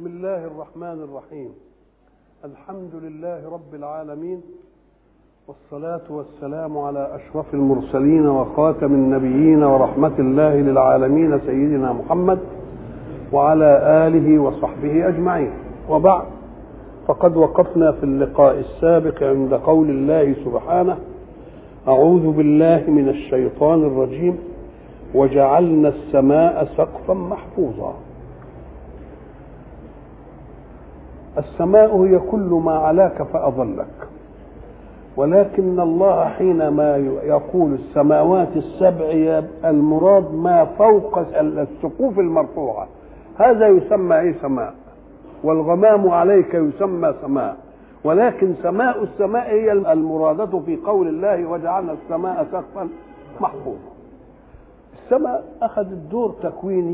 بسم الله الرحمن الرحيم الحمد لله رب العالمين والصلاة والسلام على أشرف المرسلين وخاتم النبيين ورحمة الله للعالمين سيدنا محمد وعلى آله وصحبه أجمعين وبعد فقد وقفنا في اللقاء السابق عند قول الله سبحانه أعوذ بالله من الشيطان الرجيم وجعلنا السماء سقفا محفوظا السماء هي كل ما علاك فأظلك ولكن الله حينما يقول السماوات السبع المراد ما فوق السقوف المرفوعة هذا يسمى ايه سماء والغمام عليك يسمى سماء ولكن سماء السماء هي المرادة في قول الله وجعلنا السماء سقفا محفوظا السماء أخذت دور تكويني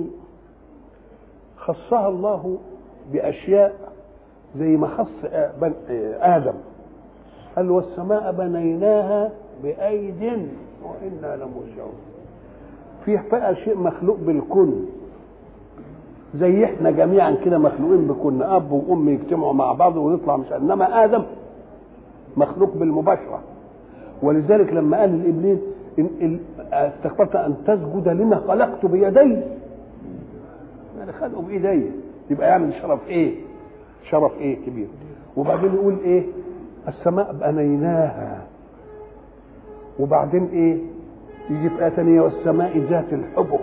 خصها الله بأشياء زي ما خص آدم قال والسماء بنيناها بأيد وإنا لموسعون في بقى شيء مخلوق بالكن زي احنا جميعا كده مخلوقين بكن اب وام يجتمعوا مع بعض ونطلع مش انما ادم مخلوق بالمباشره ولذلك لما قال لابليس إن استكبرت ان تسجد لما خلقت بيدي يعني خلقه بايدي يبقى يعمل شرف ايه شرف ايه كبير وبعدين يقول ايه السماء بنيناها وبعدين ايه يجي في آية ثانية والسماء ذات الحبك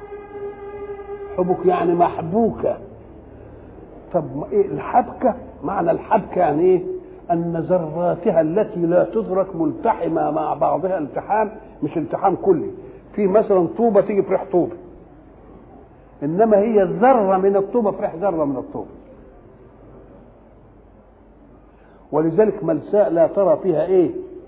حبك يعني محبوكة طب ايه الحبكة معنى الحبكة يعني ايه أن ذراتها التي لا تدرك ملتحمة مع بعضها التحام مش التحام كلي في مثلا طوبة تيجي في ريح طوبة إنما هي ذرة من الطوبة في ريح ذرة من الطوبة ولذلك ملساء لا ترى فيها ايه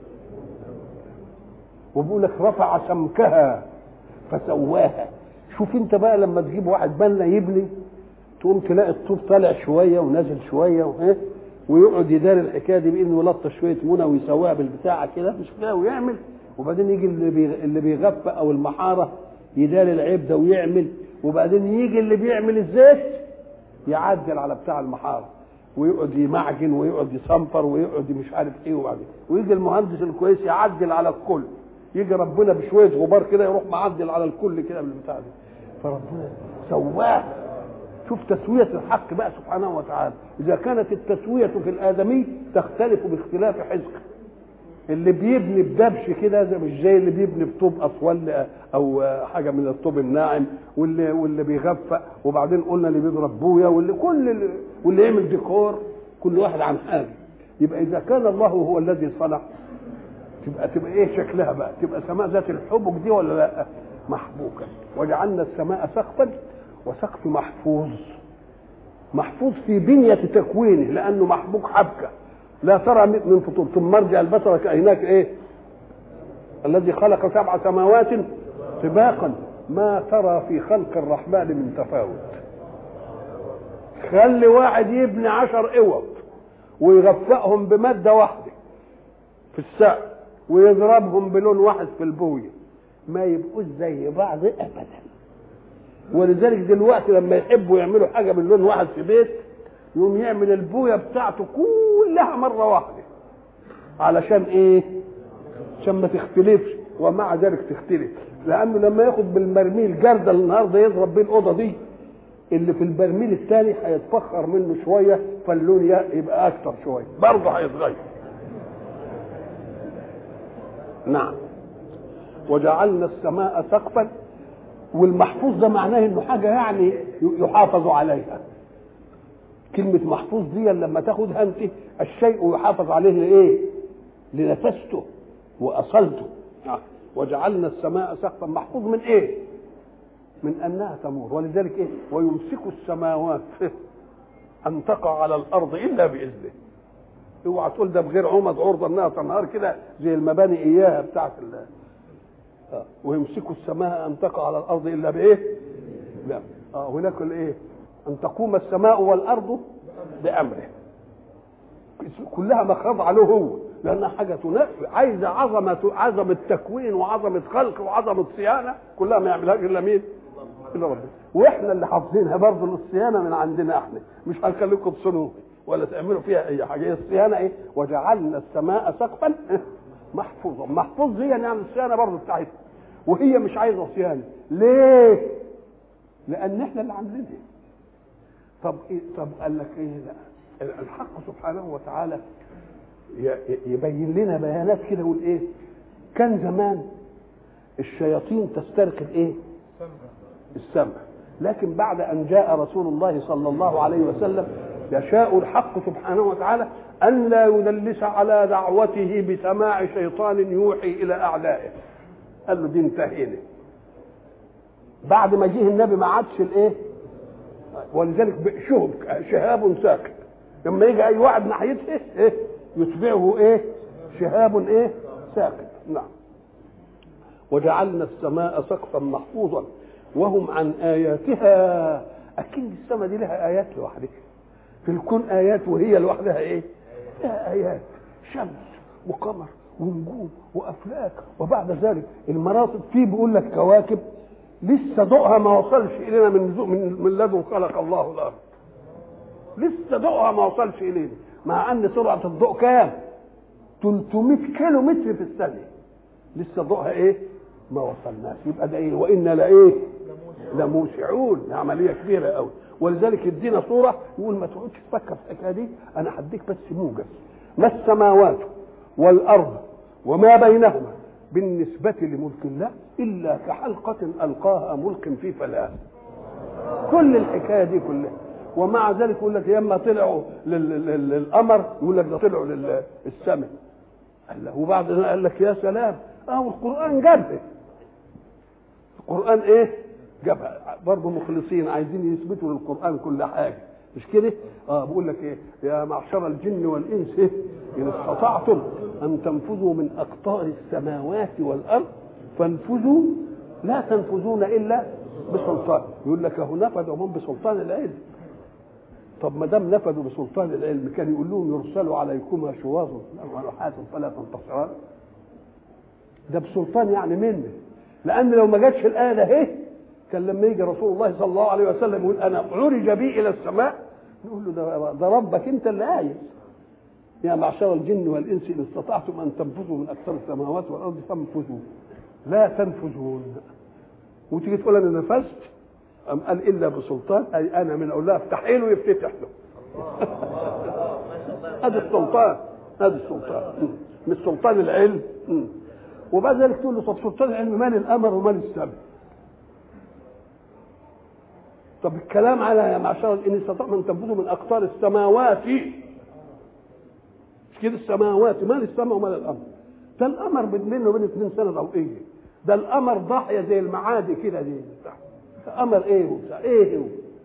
وبيقول لك رفع سمكها فسواها شوف انت بقى لما تجيب واحد بنا يبني تقوم تلاقي الطوب طالع شويه ونازل شويه وايه ويقعد يداري الحكايه دي بانه يلطش شويه منى ويسواها بالبتاعه كده مش كده ويعمل وبعدين يجي اللي بي... اللي بيغفى او المحاره يداري العيب ده ويعمل وبعدين يجي اللي بيعمل الزيت يعدل على بتاع المحاره ويقعد يمعجن ويقعد يصنفر ويقعد مش عارف ايه وبعدين ويجي المهندس الكويس يعدل على الكل يجي ربنا بشويه غبار كده يروح معدل على الكل كده بالبتاع دي فربنا سواه شوف تسوية الحق بقى سبحانه وتعالى إذا كانت التسوية في الآدمي تختلف باختلاف حزق اللي بيبني بدبش كده زي مش زي اللي بيبني بطوب اطول او حاجه من الطوب الناعم واللي واللي بيغفق وبعدين قلنا اللي بيضرب بويا واللي كل اللي واللي يعمل ديكور كل واحد عن حاجه يبقى اذا كان الله هو الذي صنع تبقى تبقى ايه شكلها بقى تبقى سماء ذات الحبك دي ولا لا محبوكا وجعلنا السماء سقفا وسقف محفوظ محفوظ في بنية تكوينه لأنه محبوك حبكة لا ترى من فطور ثم ارجع البصر كأنك ايه الذي خلق سبع سماوات طباقا ما ترى في خلق الرحمن من تفاوت خلي واحد يبني عشر اوض ويغفقهم بمادة واحدة في السقف ويضربهم بلون واحد في البوية ما يبقوش زي بعض ابدا ولذلك دلوقتي لما يحبوا يعملوا حاجه من لون واحد في بيت يقوم يعمل البويه بتاعته كلها مره واحده علشان ايه عشان ما تختلفش ومع ذلك تختلف لانه لما ياخد بالبرميل جرده النهارده يضرب بيه الاوضه دي اللي في البرميل الثاني هيتفخر منه شويه فاللون يبقى اكتر شويه برضه هيتغير نعم وجعلنا السماء سقفا والمحفوظ ده معناه انه حاجه يعني يحافظ عليها كلمة محفوظ دي لما تاخدها انت الشيء يحافظ عليه لايه؟ لنفسته واصلته وجعلنا السماء سقفا محفوظ من ايه؟ من انها تمور ولذلك ايه؟ ويمسك السماوات ان تقع على الارض الا باذنه اوعى تقول ده بغير عمد عرضه انها تنهار كده زي المباني اياها بتاعت الله ويمسك السماء ان تقع على الارض الا بايه؟ لا اه هناك الايه؟ ان تقوم السماء والارض بامره كلها مخاضعه له هو لانها حاجه تنفع عايزه عظمه عظمه تكوين وعظمه خلق وعظمه صيانه كلها ما يعملهاش الا مين؟ الا ربنا واحنا اللي حافظينها برضه الصيانه من عندنا احنا مش هنخليكم تصونوا ولا تعملوا فيها اي حاجه هي الصيانه ايه وجعلنا السماء سقفا محفوظا محفوظ دي يعني الصيانه برضه بتاعتها وهي مش عايزه صيانه ليه لان احنا اللي عاملينها طب إيه طب قال لك ايه لا الحق سبحانه وتعالى يبين لنا بيانات كده يقول ايه كان زمان الشياطين تسترق الايه السمع لكن بعد ان جاء رسول الله صلى الله عليه وسلم يشاء الحق سبحانه وتعالى ان لا يدلس على دعوته بسماع شيطان يوحي الى اعدائه قال له دي انتهينا بعد ما جه النبي ما عادش الايه ولذلك شهب شهاب ساكت لما يجي اي واحد ناحيته ايه يتبعه ايه شهاب ايه ساكت نعم وجعلنا السماء سقفا محفوظا وهم عن اياتها اكيد السماء دي لها ايات لوحدها في الكون ايات وهي لوحدها ايه لها ايات شمس وقمر ونجوم وافلاك وبعد ذلك المراصد فيه بيقول لك كواكب لسه ضوءها ما وصلش الينا من من من لدن خلق الله الارض لسه ضوءها ما وصلش الينا مع ان سرعه الضوء كام 300 كيلو متر في الثانيه لسه ضوءها ايه ما وصلناش يبقى ده ايه وانا لايه لموسعون عمليه كبيره قوي ولذلك يدينا صوره يقول ما تقعدش تفكر في الحكايه دي انا هديك بس موجز ما السماوات والارض وما بينهما بالنسبة لملك الله إلا كحلقة ألقاها ملك في فلاة كل الحكاية دي كلها ومع ذلك يقول لك لما طلعوا للقمر يقول لك ده طلعوا للسماء قال له وبعد ذلك قال لك يا سلام اه القرآن جابها القرآن ايه جابها برضه مخلصين عايزين يثبتوا للقرآن كل حاجة مش كده؟ اه بقول لك ايه؟ يا معشر الجن والانس إيه؟ ان استطعتم ان تنفذوا من اقطار السماوات والارض فانفذوا لا تنفذون الا بسلطان يقول لك اهو نفذوا هم بسلطان العلم طب ما دام نفذوا بسلطان العلم كان يقول لهم يرسلوا عليكما شواظ ونحاس فلا تنتصران ده بسلطان يعني منه لان لو ما جاتش الايه ده ايه كان لما يجي رسول الله صلى الله عليه وسلم يقول انا عرج بي الى السماء نقول له ده, ده ربك انت اللي عايز يا معشر الجن والانس ان استطعتم ان تنفذوا من اكثر السماوات والارض فانفذوا لا تنفذون وتيجي تقول انا نفذت ام قال الا بسلطان اي انا من اقول لها افتحي له يفتتح له هذا السلطان هذا السلطان مش سلطان العلم وبعد ذلك تقول له طب سلطان العلم مال الامر ومال السبب طب الكلام على يا معشر ان استطعتم ان تنفذوا من اقطار السماوات مش كده السماوات مال السماء ومال الامر ده القمر بينه وبين اثنين سنه ضوئيه ده القمر ضاحيه زي المعادي كده دي قمر ايه وبتاع ايه هو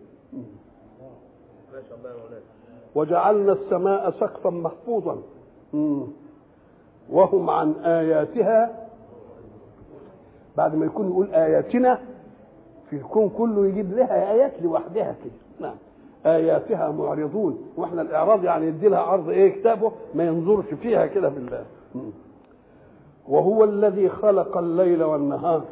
ما شاء الله يا مولانا وجعلنا السماء سقفا محفوظا مم. وهم عن اياتها بعد ما يكون يقول اياتنا في الكون كله يجيب لها ايات لوحدها كده نعم اياتها معرضون واحنا الاعراض يعني يدي لها عرض ايه كتابه ما ينظرش فيها كده بالله مم. وهو الذي خلق الليل والنهار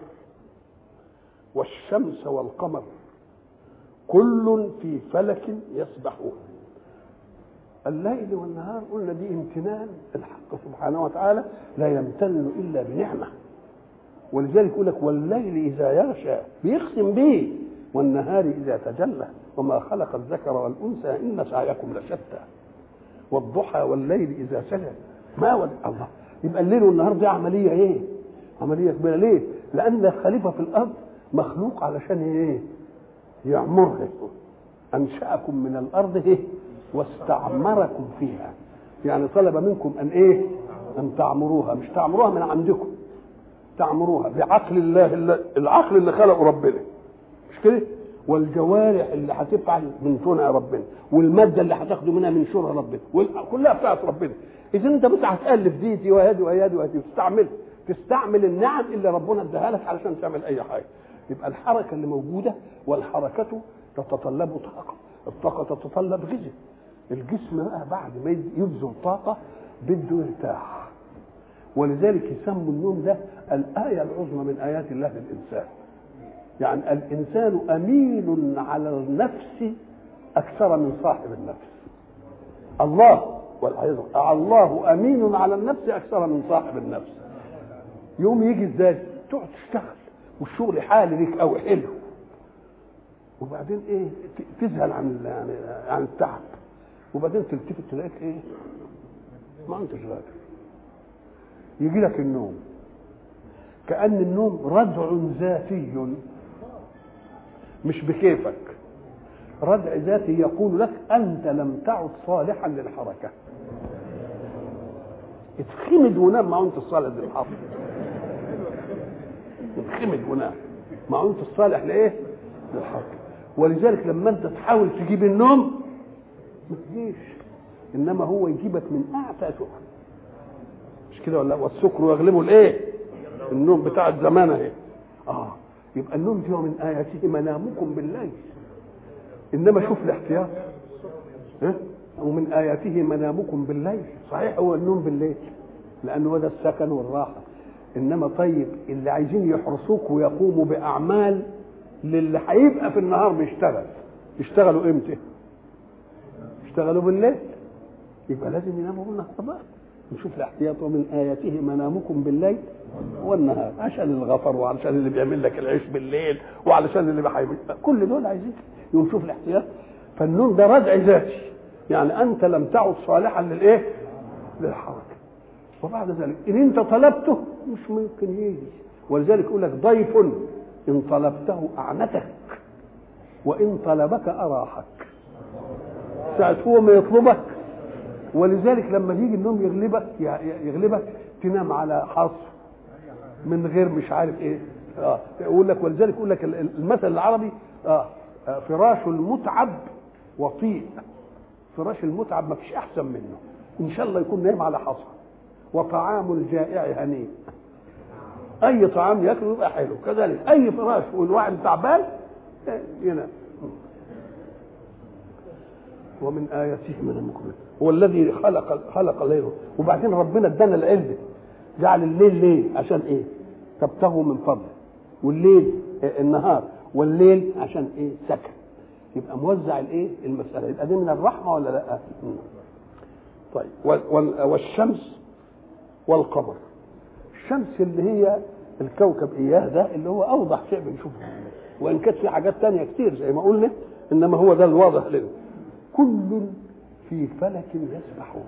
والشمس والقمر كل في فلك يسبحون الليل والنهار قلنا دي امتنان الحق سبحانه وتعالى لا يمتن الا بنعمه ولذلك يقول لك والليل اذا يغشى بيقسم به والنهار اذا تجلى وما خلق الذكر والانثى ان سعيكم لشتى والضحى والليل اذا سجى ما ول... الله يبقى الليل والنهار دي عمليه ايه؟ عمليه كبيره ليه؟ لان الخليفه في الارض مخلوق علشان ايه؟ يعمرها انشاكم من الارض ايه؟ واستعمركم فيها يعني طلب منكم ان ايه؟ ان تعمروها مش تعمروها من عندكم تعمروها بعقل الله اللي العقل اللي خلقه ربنا مش كده؟ والجوارح اللي هتفعل من صنع ربنا والماده اللي هتاخده منها من شرع ربنا كلها بتاعت ربنا اذا انت بس هتالف دي دي وهذه وهذه وهذه تستعمل تستعمل النعم اللي ربنا اداها لك علشان تعمل اي حاجه يبقى الحركه اللي موجوده والحركه تتطلب طاقه الطاقه تتطلب غذاء الجسم بقى بعد ما يبذل طاقه بده يرتاح ولذلك يسموا النوم ده الايه العظمى من ايات الله للانسان يعني الانسان امين على النفس اكثر من صاحب النفس الله والعياذ الله امين على النفس اكثر من صاحب النفس يوم يجي ازاي تقعد تشتغل والشغل حالي ليك قوي حلو وبعدين ايه تذهل عن يعني عن التعب وبعدين تلتفت تلاقيك ايه ما انتش راجل يجي لك النوم كأن النوم ردع ذاتي مش بكيفك ردع ذاتي يقول لك أنت لم تعد صالحا للحركة اتخمد ونام ما انت صالح للحركة اتخمد ونام ما انت الصالح لايه للحركة ولذلك لما انت تحاول تجيب النوم ما تجيش انما هو يجيبك من اعتى سكر مش كده ولا والسكر يغلبه الايه النوم بتاع الزمان اهي اه يبقى النوم دي من اياته منامكم بالليل انما شوف الاحتياط ها ومن اياته منامكم بالليل صحيح هو النوم بالليل لانه هذا السكن والراحه انما طيب اللي عايزين يحرسوك ويقوموا باعمال للي هيبقى في النهار بيشتغل يشتغلوا امتى يشتغلوا بالليل يبقى لازم يناموا بالنهار بقى نشوف الاحتياط ومن اياته منامكم بالليل والنهار عشان الغفر وعشان اللي بيعمل لك العيش بالليل وعلشان اللي بحيمل كل دول عايزين يوم نشوف الاحتياط فالنوم ده ردع ذاتي يعني انت لم تعد صالحا للايه للحركه وبعد ذلك ان انت طلبته مش ممكن يجي ولذلك يقول لك ضيف ان طلبته اعنتك وان طلبك اراحك ساعة هو ما يطلبك ولذلك لما يجي النوم يغلبك يغلبك تنام على حصر من غير مش عارف ايه اه يقول لك ولذلك يقول لك المثل العربي اه فراش المتعب وطيء فراش المتعب ما فيش احسن منه ان شاء الله يكون نايم على حصى وطعام الجائع هنيء اي طعام ياكله يبقى حلو كذلك اي فراش والواحد تعبان ينام ومن اياته منامكم هو الذي خلق خلق الليل وبعدين ربنا ادانا العلم جعل الليل ليه عشان ايه تبتغوا من فضله والليل النهار والليل عشان ايه سكن يبقى موزع الايه المساله يبقى دي من الرحمه ولا لا طيب والشمس والقمر الشمس اللي هي الكوكب اياه ده اللي هو اوضح شيء بنشوفه وان كانت في حاجات تانية كتير زي ما قلنا انما هو ده الواضح لنا كل في فلك يسبحون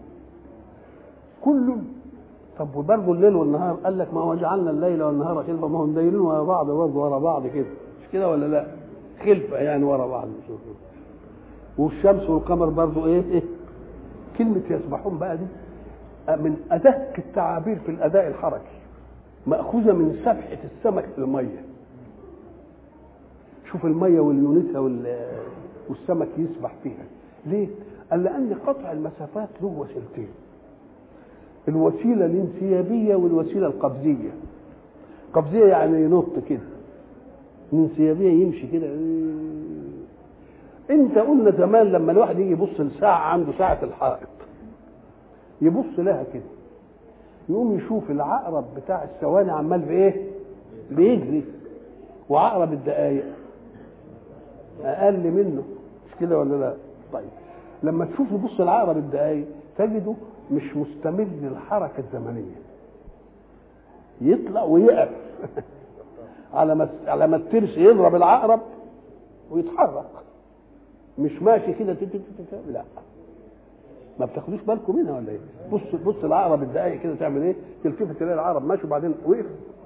كل طب وبرضه الليل والنهار قال لك ما هو جعلنا الليل والنهار خلفه ما هم دايرين ورا بعض برضه ورا بعض كده مش كده ولا لا؟ خلفه يعني ورا بعض والشمس والقمر برضه ايه ايه كلمة يسبحون بقى دي من أدق التعابير في الأداء الحركي مأخوذة من سبحة السمك في المية شوف المية واليونتها والسمك يسبح فيها ليه؟ قال لأن قطع المسافات له وسيلتين الوسيلة الانسيابية والوسيلة القبزية قبزية يعني ينط كده الانسيابية يمشي كده انت قلنا زمان لما الواحد يجي يبص لساعة عنده ساعة الحائط يبص لها كده يقوم يشوف العقرب بتاع الثواني عمال بايه بيجري وعقرب الدقايق اقل منه مش كده ولا لا طيب لما تشوف يبص العقرب الدقايق تجده مش مستمر للحركة الزمنية يطلع ويقف على ما على ما الترس يضرب العقرب ويتحرك مش ماشي كده لا ما بتاخدوش بالكم منها ولا ايه؟ بص بص العقرب الدقايق كده تعمل ايه؟ تلتفت تلاقي العقرب ماشي وبعدين وقف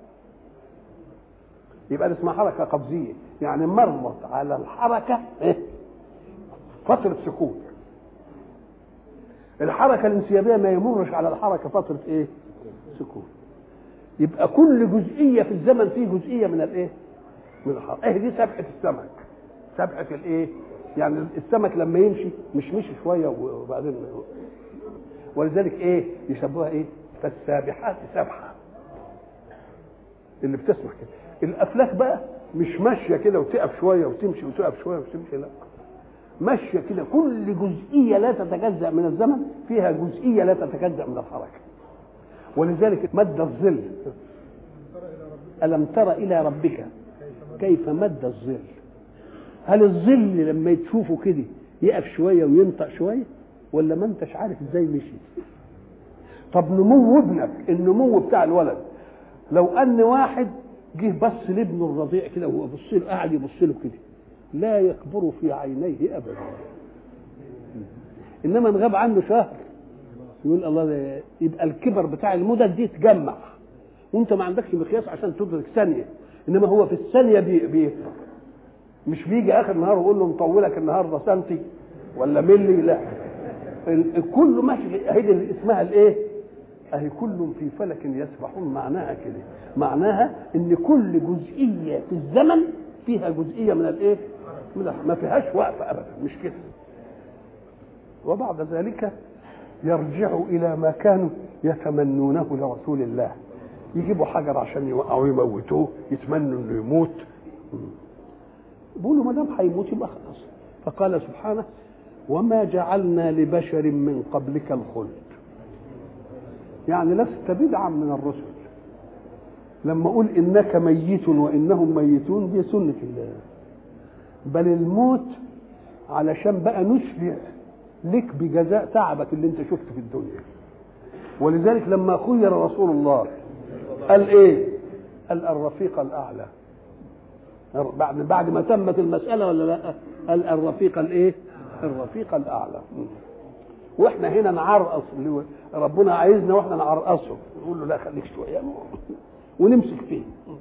يبقى دي اسمها حركه قبزيه يعني مرت على الحركه ايه؟ فتره سكون الحركه الانسيابيه ما يمرش على الحركه فتره ايه؟ سكون يبقى كل جزئيه في الزمن فيه جزئيه من الايه؟ من الحركه ايه دي سبحه السمك سبحه الايه؟ يعني السمك لما يمشي مش مشي شويه وبعدين ولذلك ايه يشبهها ايه فالسابحات سبحه اللي بتسمع كده الافلاك بقى مش ماشيه كده وتقف شويه وتمشي وتقف شويه وتمشي لا ماشيه كده كل جزئيه لا تتجزا من الزمن فيها جزئيه لا تتجزا من الحركه ولذلك مد الظل الم تر الى ربك كيف مد الظل هل الظل لما تشوفه كده يقف شويه وينطق شويه ولا ما انتش عارف ازاي مشي طب نمو ابنك النمو بتاع الولد لو ان واحد جه بص لابنه الرضيع كده وهو بص له قاعد يبص له كده لا يكبر في عينيه ابدا انما ان غاب عنه شهر يقول الله ده يبقى الكبر بتاع المدد دي تجمع وانت ما عندكش مقياس عشان تدرك ثانيه انما هو في الثانيه بي بيكبر مش بيجي اخر النهار ويقول له مطولك النهارده سنتي ولا ملي لا كله ماشي هي اللي اسمها الايه؟ اهي كل في فلك يسبحون معناها كده معناها ان كل جزئيه في الزمن فيها جزئيه من الايه؟ من ما فيهاش وقف ابدا مش كده وبعد ذلك يرجع الى ما كانوا يتمنونه لرسول الله يجيبوا حجر عشان يوقعوا يموتوه يتمنوا انه يموت بيقولوا ما دام هيموت يبقى خلاص فقال سبحانه وما جعلنا لبشر من قبلك الخلد يعني لست بدعا من الرسل لما اقول انك ميت وانهم ميتون دي سنه الله بل الموت علشان بقى نشبع لك بجزاء تعبك اللي انت شفته في الدنيا ولذلك لما خير رسول الله قال ايه قال الرفيق الاعلى بعد بعد ما تمت المساله ولا لا قال الرفيق الايه الرفيق الاعلى واحنا هنا نعرقص ربنا عايزنا واحنا نعرقصه نقول له لا خليك شويه ونمسك فيه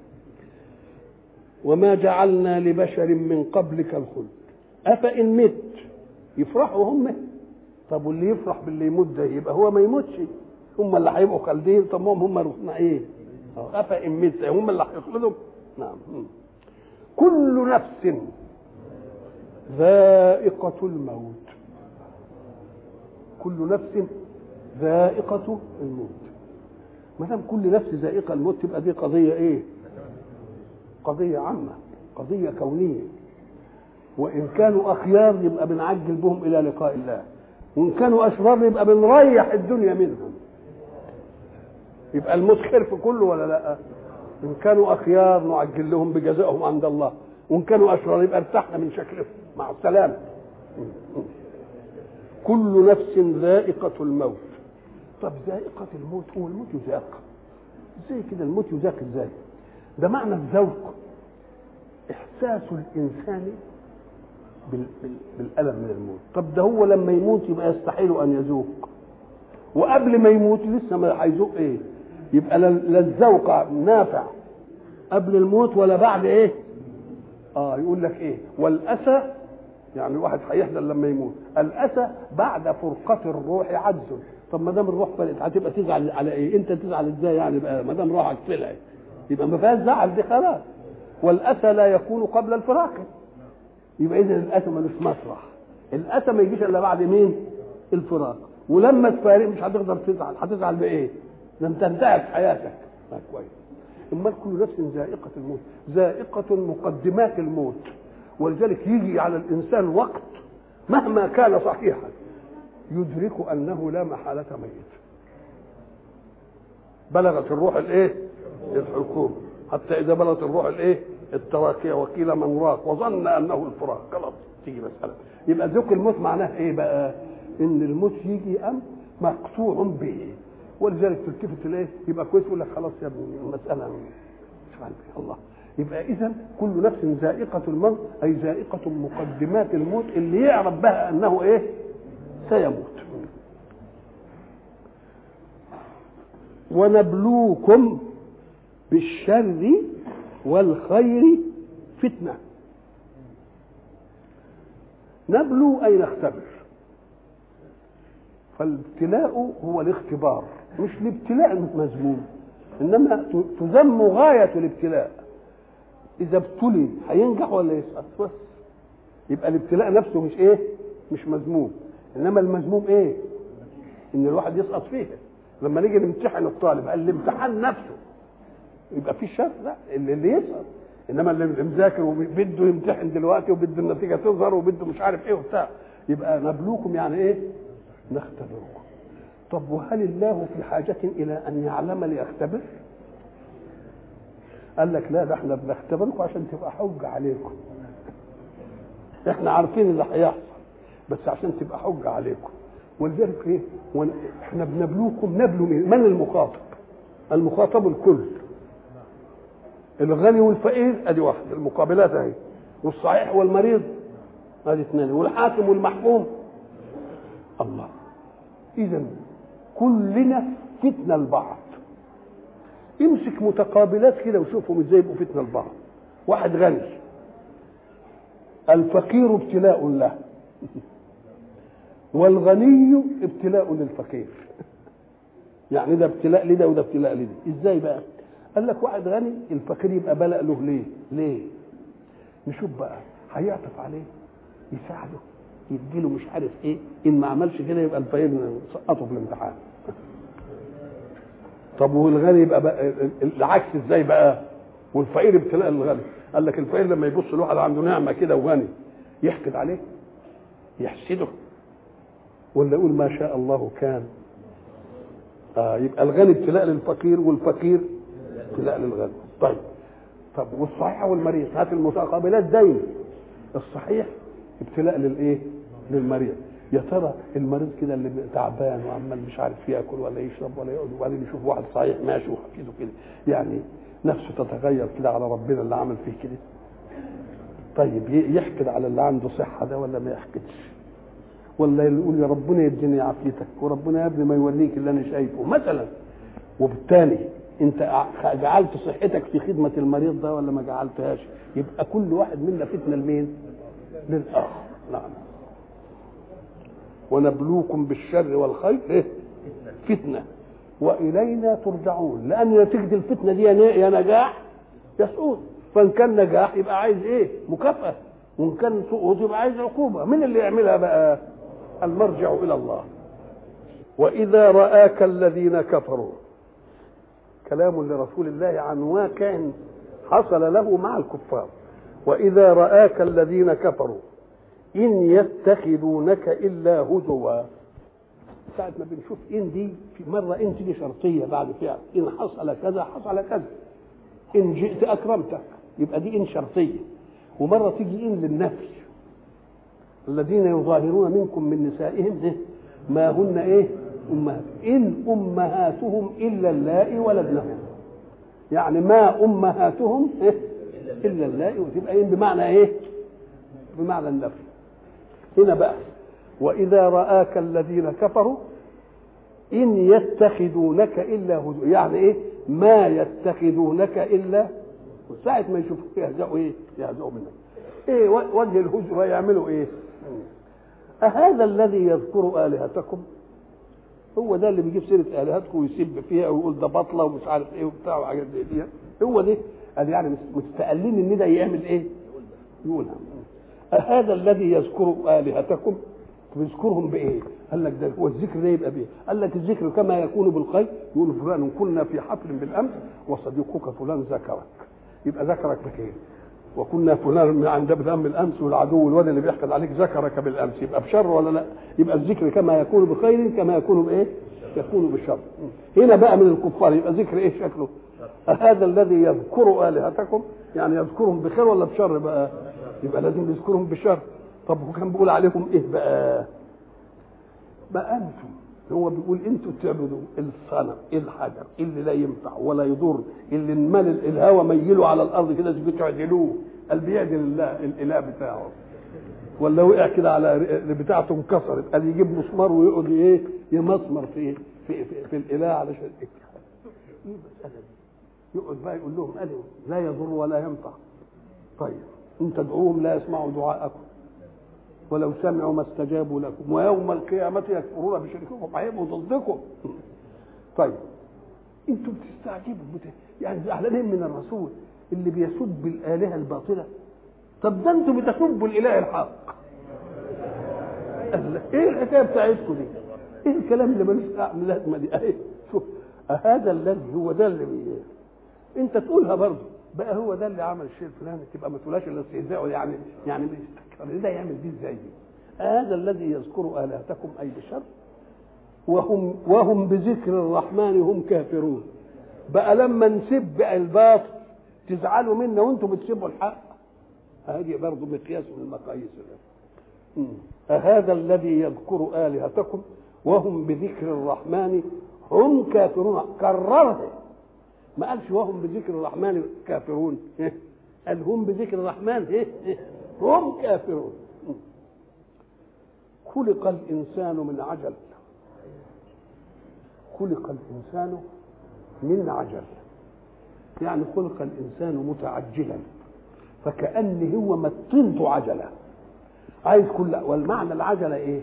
وما جعلنا لبشر من قبلك الخلد افان مت يفرحوا هم طب واللي يفرح باللي يموت ده يبقى هو ما يموتش هم اللي هيبقوا خالدين طب هم هم رحنا ايه افان مت هم اللي هيخلدوا نعم كل نفس ذائقة الموت كل نفس ذائقة الموت ما دام كل نفس ذائقة الموت تبقى دي قضية ايه؟ قضية عامة قضية كونية وإن كانوا أخيار يبقى بنعجل بهم إلى لقاء الله وإن كانوا أشرار يبقى بنريح الدنيا منهم يبقى الموت خير في كله ولا لا؟ إن كانوا أخيار نعجل لهم بجزائهم عند الله وإن كانوا أشرار يبقى ارتحنا من شكلهم مع السلامة كل نفس ذائقة الموت طب ذائقة الموت هو الموت يذاق ازاي كده الموت يذاق ازاي ده معنى الذوق احساس الانسان بال... بال... بالالم من الموت طب ده هو لما يموت يبقى يستحيل ان يذوق وقبل ما يموت لسه ما هيذوق ايه يبقى لا الذوق نافع قبل الموت ولا بعد ايه اه يقول لك ايه والاسى يعني الواحد هيحزن لما يموت الاسى بعد فرقه الروح عجز طب ما دام الروح فرقت هتبقى تزعل على ايه انت تزعل ازاي يعني بقى ما دام روحك طلعت يبقى ما فيهاش زعل دي خلاص والاسى لا يكون قبل الفراق يبقى اذا الاسى ملوش مسرح الاسى ما يجيش الا بعد مين الفراق ولما تفارق مش هتقدر تزعل هتزعل بايه ده انت انتهت حياتك آه كويس امال كل نفس ذائقه الموت ذائقه مقدمات الموت ولذلك يجي على الانسان وقت مهما كان صحيحا يدرك انه لا محاله ميت بلغت الروح الايه الحكوم حتى اذا بلغت الروح الايه التراكية وقيل من راق وظن انه الفراق خلاص تيجي مساله يبقى ذوق الموت معناه ايه بقى ان الموت يجي ام مقطوع به ولذلك تلتفت اليه يبقى كويس يقول لك خلاص يا ابني المساله مش عارف الله يبقى اذا كل نفس ذائقه الموت اي ذائقه مقدمات الموت اللي يعرف بها انه ايه سيموت ونبلوكم بالشر والخير فتنه نبلو اي نختبر فالابتلاء هو الاختبار مش الابتلاء المذموم انما تذم غايه الابتلاء اذا ابتلي هينجح ولا يسقط بس يبقى الابتلاء نفسه مش ايه مش مذموم انما المذموم ايه ان الواحد يسقط فيه لما نيجي نمتحن الطالب الامتحان نفسه يبقى في شر لا اللي, اللي يسقط انما اللي مذاكر وبده يمتحن دلوقتي وبده النتيجه تظهر وبده مش عارف ايه وبتاع يبقى نبلوكم يعني ايه نختبركم طب وهل الله في حاجة إلى أن يعلم ليختبر؟ قال لك لا ده احنا بنختبركم عشان تبقى حجه عليكم احنا عارفين اللي هيحصل بس عشان تبقى حجه عليكم ولذلك ايه ون- احنا بنبلوكم نبلو مين من المخاطب المخاطب الكل الغني والفقير ادي واحد المقابلات اهي والصحيح والمريض ادي اثنين والحاكم والمحكوم الله اذا كلنا فتنه لبعض امسك متقابلات كده وشوفهم ازاي يبقوا فتنه لبعض واحد غني الفقير ابتلاء له والغني ابتلاء للفقير يعني ده ابتلاء لده وده ابتلاء لده ازاي بقى قال لك واحد غني الفقير يبقى بلاء له ليه ليه نشوف بقى هيعطف عليه يساعده يديله مش عارف ايه ان ما عملش كده يبقى الفقير سقطه في الامتحان طب والغني يبقى بقى العكس ازاي بقى والفقير ابتلاء للغني قال لك الفقير لما يبص لواحد عنده نعمه كده وغني يحقد عليه يحسده ولا يقول ما شاء الله كان آه يبقى الغني ابتلاء للفقير والفقير ابتلاء للغني طيب طب والصحيح والمريض هات المتقابلات دايما الصحيح ابتلاء للايه للمريض يا ترى المريض كده اللي تعبان وعمال مش عارف ياكل ولا يشرب ولا يقعد وبعدين يشوف واحد صحيح ماشي وحفيده كده يعني نفسه تتغير كده على ربنا اللي عمل فيه كده طيب يحقد على اللي عنده صحه ده ولا ما يحقدش ولا يقول يا ربنا يديني عافيتك وربنا يا ابني ما يوليك اللي انا شايفه مثلا وبالتالي انت جعلت صحتك في خدمه المريض ده ولا ما جعلتهاش يبقى كل واحد منا فتنه لمين للاخر نعم ونبلوكم بالشر والخير إيه؟ فتنه والينا ترجعون لان نتيجه الفتنه دي يا نجاح يا سقوط فان كان نجاح يبقى عايز ايه مكافاه وان كان سقوط يبقى عايز عقوبه مين اللي يعملها بقى المرجع الى الله واذا راك الذين كفروا كلام لرسول الله عن واقع حصل له مع الكفار واذا راك الذين كفروا ان يتخذونك الا هزوا ساعة ما بنشوف ان دي في مرة ان تيجي شرطية بعد فعل ان حصل كذا حصل كذا ان جئت اكرمتك يبقى دي ان شرطية ومرة تيجي ان للنفي الذين يظاهرون منكم من نسائهم إيه؟ ما هن ايه امهات ان امهاتهم الا اللائي ولدنهم يعني ما امهاتهم إيه؟ الا اللائي وتبقى ان بمعنى ايه بمعنى النفي هنا بقى واذا راك الذين كفروا ان يتخذونك الا هزوا يعني ايه ما يتخذونك الا ساعة ما يشوفوك يهزأوا ايه يهزأوا منك ايه وجه الهزء يعملوا ايه أهذا الذي يذكر آلهتكم هو ده اللي بيجيب سيرة آلهتكم ويسب فيها ويقول ده بطلة ومش عارف ايه وبتاع وحاجات زي دي هو ده قال يعني مستقلين ان ده يعمل ايه يقولها أهذا الذي يذكر آلهتكم بيذكرهم بايه؟ قال لك ده هو الذكر ده يبقى بايه؟ قال لك الذكر كما يكون بالخير يقول فلان كنا في حفل بالامس وصديقك فلان ذكرك يبقى ذكرك بخير وكنا فلان من عند بالام الامس والعدو الواد اللي بيحقد عليك ذكرك بالامس يبقى بشر ولا لا؟ يبقى الذكر كما يكون بخير كما يكون بايه؟ يكون بالشر. هنا بقى من الكفار يبقى ذكر ايه شكله؟ هذا الذي يذكر الهتكم يعني يذكرهم بخير ولا بشر بقى؟ يبقى لازم يذكرهم بشر. طب هو كان بيقول عليهم ايه بقى؟ بقى انتم هو بيقول انتوا تعبدوا الصنم الحجر اللي لا ينفع ولا يضر اللي انمل الهوى ميله على الارض كده بتعدلوه قال بيعدل الله الاله بتاعه ولا وقع كده على بتاعته انكسرت قال يجيب مسمار ويقعد ايه يمسمر في في في, في الاله علشان ايه المساله دي يقعد بقى يقول لهم قال لا يضر ولا ينفع طيب ان تدعوهم لا يسمعوا دعاءكم ولو سمعوا ما استجابوا لكم ويوم القيامة يكفرون بشرككم هيبقوا ضدكم طيب انتوا بتستعجبوا بت... يعني زعلانين من الرسول اللي بيسب الآلهة الباطلة طب ده انتوا بتسبوا الإله الحق ايه الحكاية بتاعتكم دي؟ ايه الكلام اللي ملوش لازمة دي؟ اهي شوف هذا الذي هو ده اللي بي... انت تقولها برضه بقى هو ده اللي عمل الشيء الفلاني تبقى ما تقولهاش الا استهزاء يعني يعني بيستكبر ده يعمل دي ازاي دي؟ هذا الذي يذكر الهتكم اي بشر وهم وهم بذكر الرحمن هم كافرون بقى لما نسب الباطل تزعلوا منا وانتم بتسيبوا الحق هذه برضه مقياس من المقاييس أهذا الذي يذكر آلهتكم وهم بذكر الرحمن هم كافرون كررها ما قالش وهم بذكر الرحمن كافرون قال هم بذكر الرحمن هم كافرون خلق الإنسان من عجل خلق الإنسان من عجل يعني خلق الإنسان متعجلا فكأن هو متنته عجلة عايز كل والمعنى العجلة إيه؟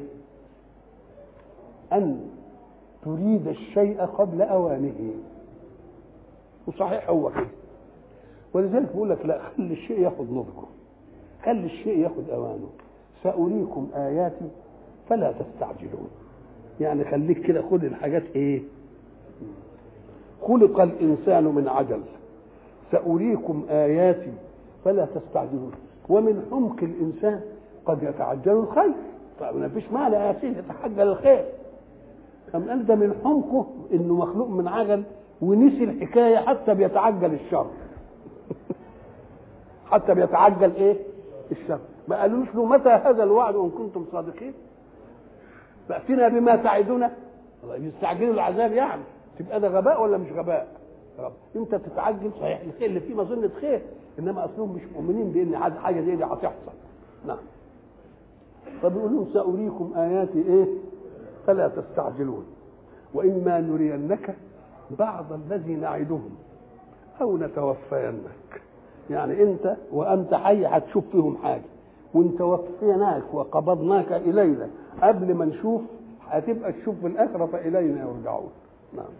أن تريد الشيء قبل أوانه وصحيح هو كده ولذلك بيقول لك لا خلي الشيء ياخد نضجه خلي الشيء ياخد أوانه سأريكم آياتي فلا تستعجلون يعني خليك كده خد الحاجات ايه خلق الانسان من عجل ساريكم اياتي فلا تستعجلون ومن حمق الانسان قد يتعجل الخير طيب ما فيش معنى يا سيدي يتعجل الخير أم قال ده من حمقه انه مخلوق من عجل ونسي الحكايه حتى بيتعجل الشر حتى بيتعجل ايه الشر ما قالوش له متى هذا الوعد وان كنتم صادقين فاتنا بما تعدنا يستعجلوا العذاب يعني تبقى ده غباء ولا مش غباء رب. انت تتعجل صحيح الخير اللي فيه مظنه خير انما اصلهم مش مؤمنين بان حاجه زي دي هتحصل نعم فبيقول لهم ساريكم اياتي ايه فلا تستعجلون واما نرينك بعض الذي نعدهم او نتوفينك يعني انت وانت حي هتشوف فيهم حاجه وانت وفيناك وقبضناك الينا قبل ما نشوف هتبقى تشوف في الاخره فالينا يرجعون نعم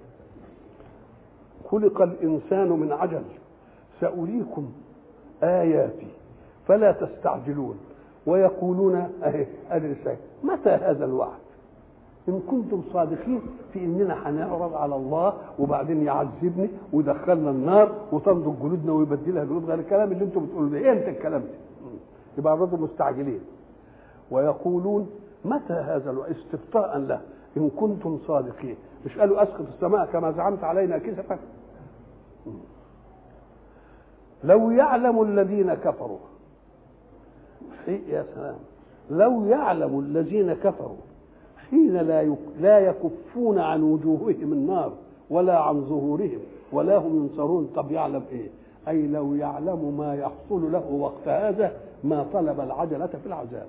خلق الانسان من عجل ساريكم اياتي فلا تستعجلون ويقولون اهي الرسالة متى هذا الوعد ان كنتم صادقين في اننا هنعرض على الله وبعدين يعذبني ويدخلنا النار وتنضج جلودنا ويبدلها جلود غير الكلام اللي انتم بتقولوا ده ايه انت الكلام ده يبقى الرجل مستعجلين ويقولون متى هذا الوعد استبطاء له ان كنتم صادقين مش قالوا اسقط السماء كما زعمت علينا كسفا لو يعلم الذين كفروا يا سلام لو يعلم الذين كفروا حين لا لا يكفون عن وجوههم النار ولا عن ظهورهم ولا هم ينصرون طب يعلم ايه اي لو يعلم ما يحصل له وقت هذا ما طلب العجله في العذاب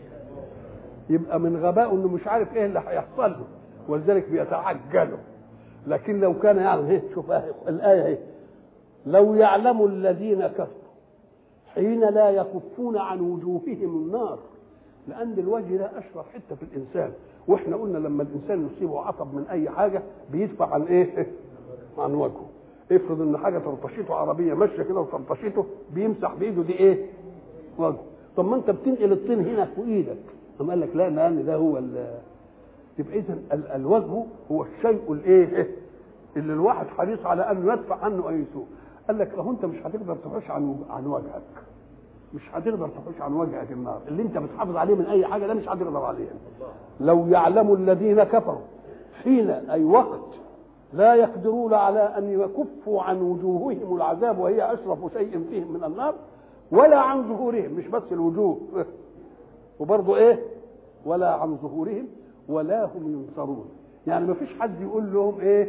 يبقى من غباء انه مش عارف ايه اللي هيحصل له ولذلك بيتعجله لكن لو كان يعلم ايه شوف الايه اهي لو يعلم الذين كفروا حين لا يكفون عن وجوههم النار لان الوجه ده اشرف حته في الانسان واحنا قلنا لما الانسان يصيبه عصب من اي حاجه بيدفع عن ايه عن وجهه افرض ان حاجه ترطشيته عربيه ماشيه كده وترطشيته بيمسح بايده دي ايه وجهه طب ما انت بتنقل الطين هنا في ايدك قام قال لك لا لان ده هو يبقى اذا الوجه هو الشيء الايه اللي الواحد حريص على انه يدفع عنه اي سوء قال لك اهو انت مش هتقدر تحوش عن عن وجهك مش هتقدر تحوش عن وجهك النار اللي انت بتحافظ عليه من اي حاجه ده مش هتقدر عليه لو يعلم الذين كفروا حين اي وقت لا يقدرون على ان يكفوا عن وجوههم العذاب وهي اشرف شيء فيهم من النار ولا عن ظهورهم مش بس الوجوه وبرضه ايه ولا عن ظهورهم ولا هم ينصرون يعني ما فيش حد يقول لهم ايه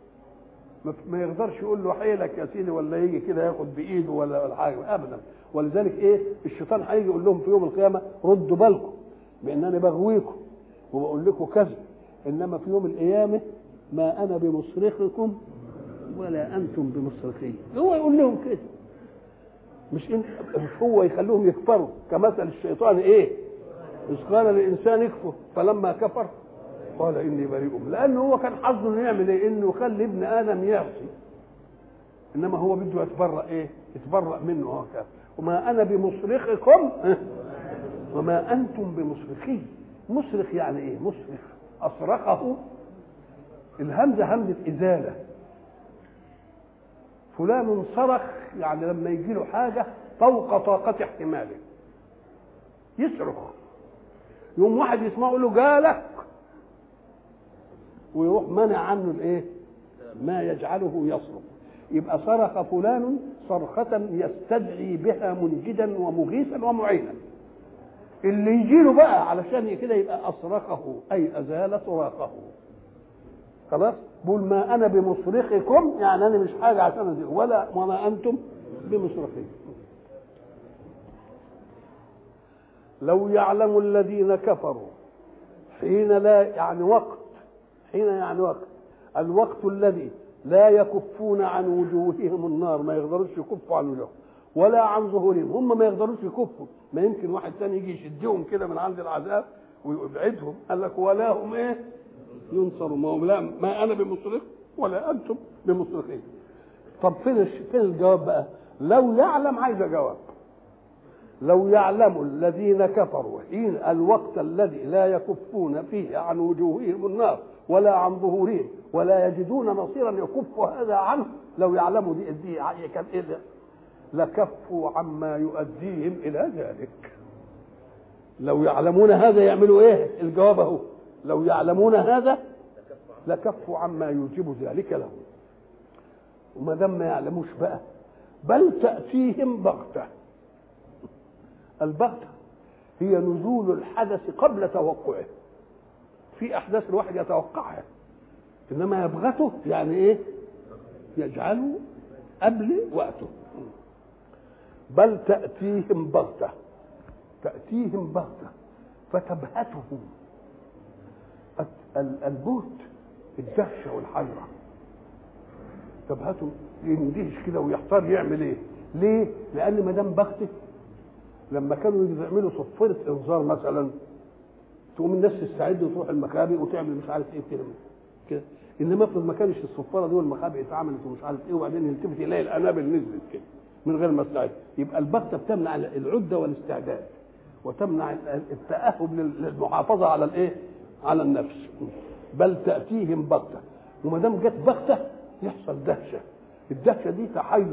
ما يقدرش يقول له حيلك يا سيدي ولا يجي كده ياخد بايده ولا ولا حاجه ابدا ولذلك ايه الشيطان هيجي يقول لهم في يوم القيامه ردوا بالكم بانني بغويكم وبقول لكم كذا انما في يوم القيامه ما انا بمصرخكم ولا انتم بمصرخي هو يقول لهم كده مش انت مش هو يخليهم يكفروا كمثل الشيطان ايه اذ قال للانسان يكفر فلما كفر قال اني بريء لانه هو كان حظه انه يعمل ايه انه يخلي ابن ادم يعصي انما هو بده يتبرأ ايه يتبرأ منه هو كافر وما انا بمصرخكم وما انتم بمصرخي مصرخ يعني ايه مصرخ اصرخه الهمزه همزه ازاله فلان صرخ يعني لما يجي له حاجه فوق طاقه احتماله يصرخ يوم واحد يسمعه يقول له جالك ويروح منع عنه الايه ما يجعله يصرخ يبقى صرخ فلان صرخة يستدعي بها منجدا ومغيثا ومعينا اللي يجي له بقى علشان كده يبقى أصرخه أي أزال صراخه خلاص بقول ما أنا بمصرخكم يعني أنا مش حاجة عشان أزيل ولا وما أنتم بمصرخي لو يعلم الذين كفروا حين لا يعني وقت حين يعني وقت الوقت الذي لا يكفون عن وجوههم النار ما يقدروش يكفوا عن وجوههم ولا عن ظهورهم هم ما يقدروش يكفوا ما يمكن واحد تاني يجي يشدهم كده من عند العذاب ويبعدهم قال لك ولا هم ايه ينصروا ما هم لا ما انا بمصرخ ولا انتم بمصرخين طب فين فين الجواب بقى لو يعلم عايز جواب لو يعلم الذين كفروا حين الوقت الذي لا يكفون فيه عن وجوههم النار ولا عن ظهورهم ولا يجدون نصيرا يكف هذا عنه لو يعلموا دي دي كان ايه لكفوا عما يؤديهم الى ذلك لو يعلمون هذا يعملوا ايه الجواب اهو لو يعلمون هذا لكفوا عما يوجب ذلك لهم وما دام ما يعلموش بقى بل تأتيهم بغتة البغتة هي نزول الحدث قبل توقعه في أحداث الواحد يتوقعها إنما يبغته يعني إيه يجعله قبل وقته بل تأتيهم بغتة تأتيهم بغتة فتبهتهم البهت الدهشة والحيرة تبهتهم يندهش كده ويحتار يعمل ايه ليه لان ما دام بغته لما كانوا يعملوا صفيرة انذار مثلا تقوم الناس تستعد وتروح المخابئ وتعمل مش عارف ايه كده كده انما افرض ما كانش الصفاره دي والمخابئ اتعملت ومش عارف ايه وبعدين يلتفت يلاقي الانابل نزلت كده من غير ما استعد يبقى البغته بتمنع العده والاستعداد وتمنع التاهب للمحافظه على الايه؟ على النفس بل تاتيهم بغته وما دام جت بغته يحصل دهشه الدهشه دي تحير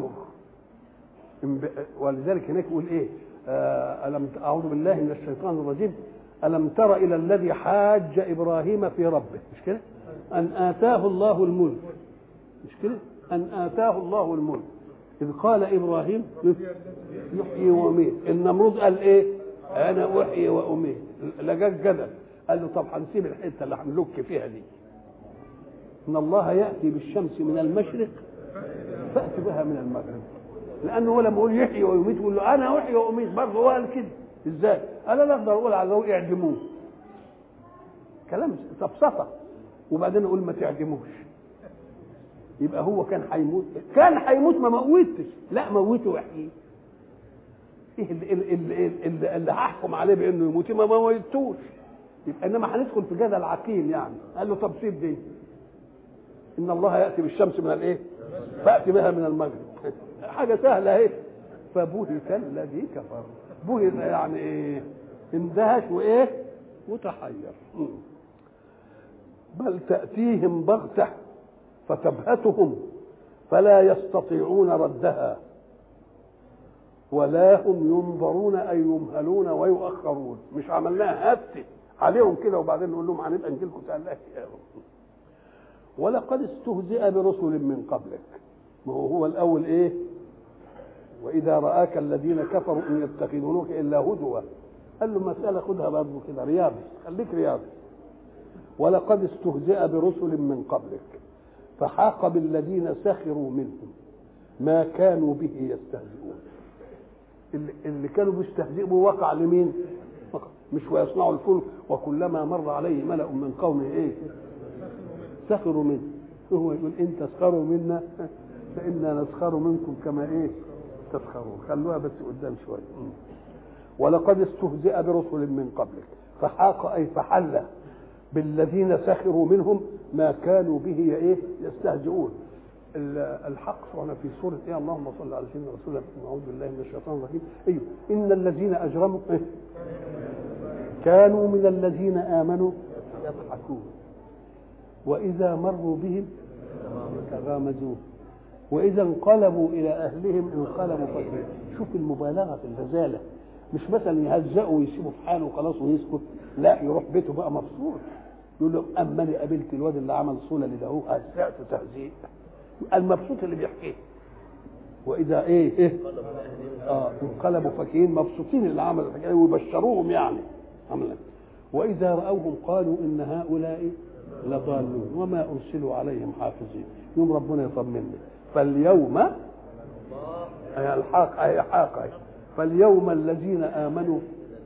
ولذلك هناك يقول ايه؟ آه ألم أعوذ بالله من الشيطان الرجيم ألم تر إلى الذي حاج إبراهيم في ربه مش كده؟ أن آتاه الله الملك مش كده؟ أن آتاه الله الملك إذ قال إبراهيم يحيي ويميت النمرود قال إيه؟ أنا أحيي وأميت لقاك جدل قال له طب هنسيب الحتة اللي هنلك فيها دي إن الله يأتي بالشمس من المشرق فأتي بها من المغرب لأنه هو لما يقول يحيي ويميت يقول له أنا أحيي وأميت برضه هو قال كده إزاي؟ قال أنا أقدر أقول على ذوق اعدموه كلام سفسطة وبعدين أقول ما تعدموش يبقى هو كان هيموت كان هيموت ما موتش لا موته واحييه ايه اللي, اللي, اللي, اللي هحكم عليه بانه يموت ما موتوش يبقى انما هندخل في جدل عقيم يعني قال له طب سيب دي ان الله ياتي بالشمس من الايه فاتي بها من المغرب حاجه سهله اهي فبهت الذي كفر بهت يعني ايه اندهش وايه وتحير بل تاتيهم بغته فتبهتهم فلا يستطيعون ردها ولا هم ينظرون اي يمهلون ويؤخرون مش عملناها هفت عليهم كده وبعدين نقول لهم هنبقى نجي لكم تألهي ولقد استهزئ برسل من قبلك ما هو هو الاول ايه واذا راك الذين كفروا ان يتخذونك الا هدوا قال له مساله خدها برضه كده رياضي خليك رياضي ولقد استهزئ برسل من قبلك فحاق بالذين سخروا منهم ما كانوا به يستهزئون اللي, اللي كانوا بيستهزئوا وقع لمين وقع. مش ويصنعوا الفلك وكلما مر عليه ملأ من قومه ايه سخروا منه هو يقول ان تسخروا منا فانا نسخر منكم كما ايه تسخرون خلوها بس قدام شويه ولقد استهزئ برسل من قبلك فحاق اي فحل بالذين سخروا منهم ما كانوا به ايه يستهزئون الحق سبحانه في سوره ايه اللهم صل على سيدنا رسول الله اعوذ بالله من الشيطان الرجيم ايوه ان الذين اجرموا إيه؟ كانوا من الذين امنوا يضحكون واذا مروا بهم يتغامزون واذا انقلبوا الى اهلهم انقلبوا فكرين شوف المبالغه في الرزاله مش مثلا يهزقوا ويسيبوا في حاله وخلاص ويسكت لا يروح بيته بقى مبسوط يقول له اما انا قابلت الواد اللي عمل صوله لده هو هزأت تهزيء المبسوط اللي بيحكيه واذا ايه ايه اه انقلبوا فكين مبسوطين اللي عملوا الحكايه ويبشروهم يعني عملا واذا راوهم قالوا ان هؤلاء لضالون وما ارسلوا عليهم حافظين يوم ربنا يطمنا فاليوم أي الحاق أي حاق فاليوم الذين آمنوا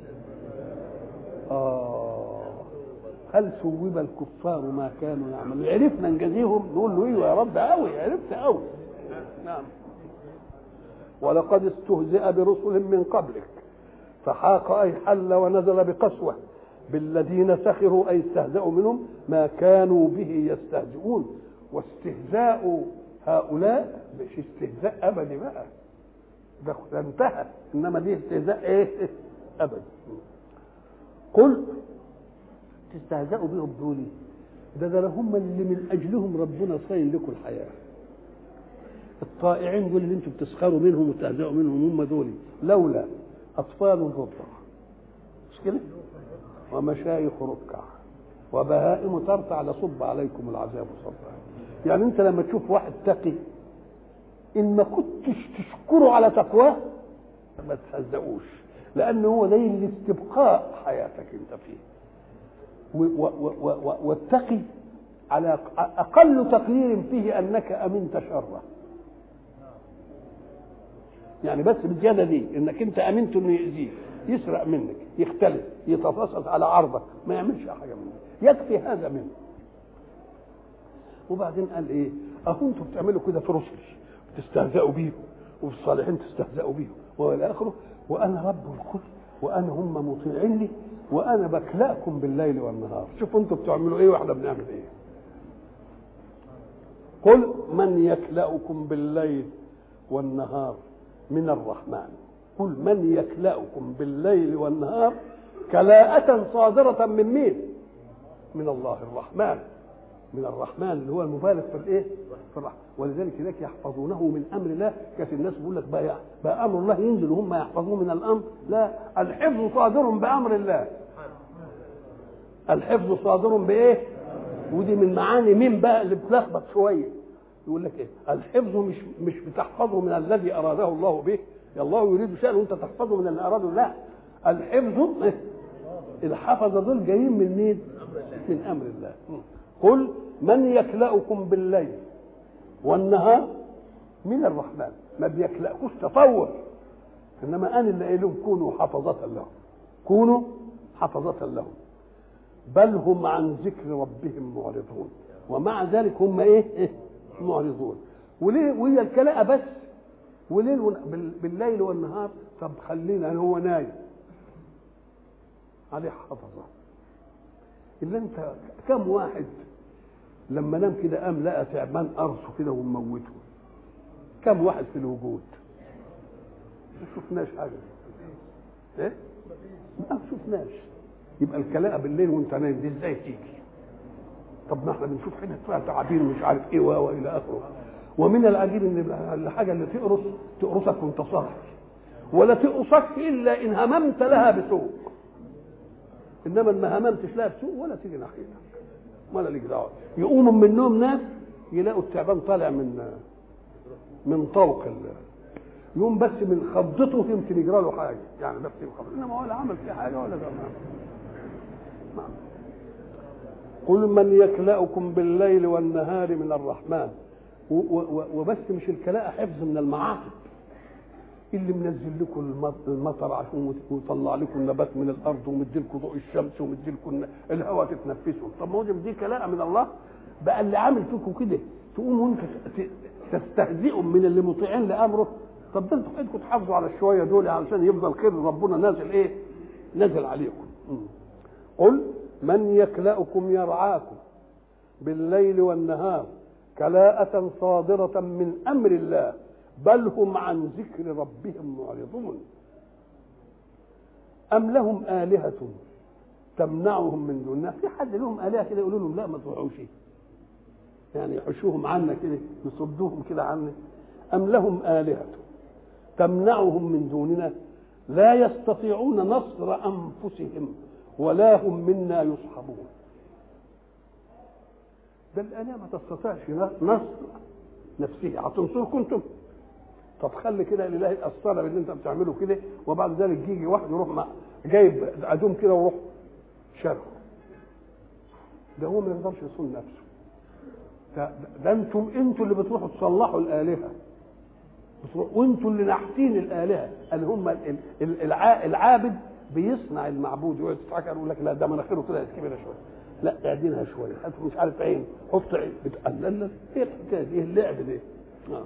آه هل ثوب الكفار ما كانوا يعملون عرفنا نجازيهم نقول له ايوه يا رب قوي عرفت قوي نعم ولقد استهزئ برسل من قبلك فحاق اي حل ونزل بقسوه بالذين سخروا اي استهزأوا منهم ما كانوا به يستهزئون واستهزاء هؤلاء مش استهزاء ابدي بقى ده انتهى انما دي استهزاء ايه ابدي قل تستهزئوا بهم دول ده ده هم اللي من اجلهم ربنا صاين لكم الحياه الطائعين دول اللي انتم بتسخروا منهم وتهزئوا منهم هم دول لولا اطفال رضع مش كده ومشايخ ركع وبهائم ترتع لصب عليكم العذاب صبا يعني انت لما تشوف واحد تقي ان ما كنتش تشكره على تقواه ما تهزقوش لان هو ده لاستبقاء حياتك انت فيه والتقي على اقل تقدير فيه انك امنت شره يعني بس بالزياده دي انك انت امنت انه يأذيك يسرق منك يختلف يتفصص على عرضك ما يعملش حاجه منك يكفي هذا منه وبعدين قال ايه اهو انتوا بتعملوا كده في رسل تستهزئوا بيهم وفي الصالحين تستهزئوا بيهم والى اخره وانا رب الكل وانا هم مطيعين لي وانا بكلاكم بالليل والنهار شوفوا انتوا بتعملوا ايه واحنا بنعمل ايه قل من يكلأكم بالليل والنهار من الرحمن قل من يكلأكم بالليل والنهار كلاءة صادرة من مين؟ من الله الرحمن من الرحمن اللي هو المبالغ في الايه؟ في الرحمن ولذلك هناك يحفظونه من امر الله كانت الناس بيقول لك بقى, بقى امر الله ينزل وهم يحفظوه من الامر لا الحفظ صادر بامر الله الحفظ صادر بايه؟ ودي من معاني مين بقى اللي بتلخبط شويه يقول لك ايه؟ الحفظ مش مش بتحفظه من الذي اراده الله به الله يريد شيئا وانت تحفظه من اللي اراده لا الحفظ إيه؟ الحفظه دول جايين من مين؟ من امر الله قل من يكلأكم بالليل والنهار من الرحمن ما بيكلأكوش تطور انما انا اللي قايل لهم كونوا حفظة لهم كونوا حفظة لهم بل هم عن ذكر ربهم معرضون ومع ذلك هم ايه, إيه؟ معرضون وليه وهي الكلاءة بس وليل بالليل والنهار طب خلينا هو نايم عليه حفظه الا انت كم واحد لما نام كده قام لقى تعبان قرصه كده وموته كم واحد في الوجود ما شفناش حاجه ايه ما شفناش يبقى الكلاءة بالليل وانت نايم دي ازاي تيجي طب ما احنا بنشوف حاجه فيها تعابين مش عارف ايه والى اخره ومن العجيب ان الحاجه اللي تقرص تقرصك وانت صاحي ولا تقرصك الا ان هممت لها بسوء انما ما هممتش لها بسوء ولا تيجي ناحيتك ولا ليك دعوه يقوموا من النوم ناس يلاقوا التعبان طالع من من طوق يوم بس من خضته يمكن يجرى له حاجه يعني بس من خضته انما ولا عمل فيه حاجه ولا ده قل من يكلأكم بالليل والنهار من الرحمن وبس مش الكلاء حفظ من المعاصي اللي منزل لكم المطر عشان يطلع لكم النبات من الارض ومدي لكم ضوء الشمس ومدي لكم الهواء تتنفسوا طب ما هو دي كلاء من الله بقى اللي عامل فيكم كده تقوموا انتوا تستهزئوا من اللي مطيعين لامره طب ده انتوا بدكم تحافظوا على الشويه دول علشان يفضل خير ربنا نازل ايه؟ نازل عليكم قل من يكلأكم يرعاكم بالليل والنهار كلاءة صادرة من أمر الله بل هم عن ذكر ربهم معرضون أم لهم آلهة تمنعهم من دوننا في حد لهم آلهة كده يقولوا لهم لا ما تروحوش يعني يحشوهم عنا كده يصدوهم كده عنا أم لهم آلهة تمنعهم من دوننا لا يستطيعون نصر أنفسهم ولا هم منا يصحبون ده الآلهة ما تستطيعش نصر نفسها هتنصركم انتم طب خلي كده الاله يأثرها باللي انت بتعمله كده وبعد ذلك يجي واحد يروح مع جايب ادوم كده ويروح شرقه ده هو ما يقدرش يصون نفسه ده, ده انتم انتوا اللي بتروحوا تصلحوا الالهه بتروح وانتوا اللي ناحتين الالهه اللي هم ال- ال- الع- العابد بيصنع المعبود يقعد يضحك يقول لك لا ده مناخيره طلعت كبيره شويه لا اعدلها شويه هات مش عارف عين حط عين بتقلل ايه الحكايه دي ايه اللعب ده آه.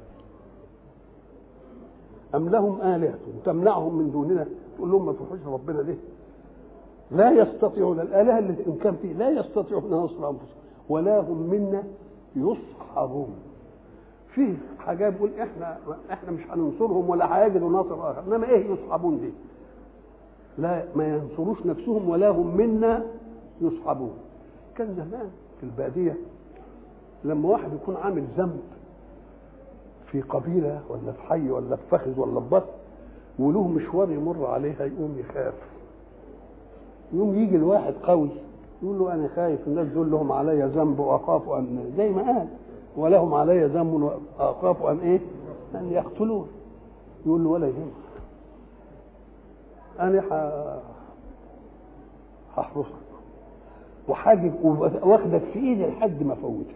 أم لهم آلهة تمنعهم من دوننا تقول لهم ما تروحوش ربنا ليه؟ لا يستطيعون الآلهة اللي إن كان فيه لا يستطيعون أن ينصروا أنفسهم ولا هم منا يصحبون فيه حاجات بيقول احنا احنا مش هننصرهم ولا هيجدوا ناصر اخر انما ايه يصحبون دي؟ لا ما ينصروش نفسهم ولا هم منا يصحبون كان زمان في الباديه لما واحد يكون عامل ذنب في قبيله ولا في حي ولا في فخذ ولا في بطن وله مشوار يمر عليها يقوم يخاف يقوم يجي الواحد قوي يقول له انا خايف الناس دول لهم علي ذنب واخاف ان زي ما قال ولهم علي ذنب واخاف ان ايه؟ ان يقتلون يقول له ولا يهمك انا ح- هحرسك وحاجب واخدك في ايدي لحد ما افوتك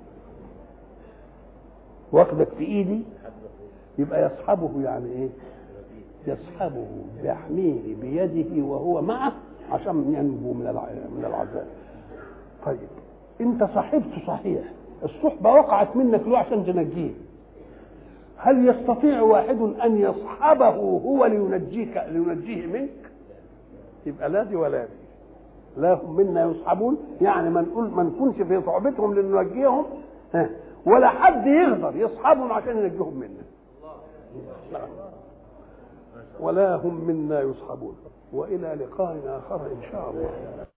واخدك في ايدي يبقى يصحبه يعني ايه يصحبه يحميه بيده وهو معه عشان ينجو من الع- من العذاب طيب انت صاحبته صحيح الصحبه وقعت منك له عشان تنجيه هل يستطيع واحد ان يصحبه هو لينجيك لينجيه منك يبقى لا دي ولا دي لا هم منا يصحبون يعني ما نقول ما نكونش في صحبتهم لننجيهم ها، ولا حد يقدر يصحبهم عشان ينجيهم منا نعم. ولا هم منا يصحبون والى لقاء اخر ان شاء الله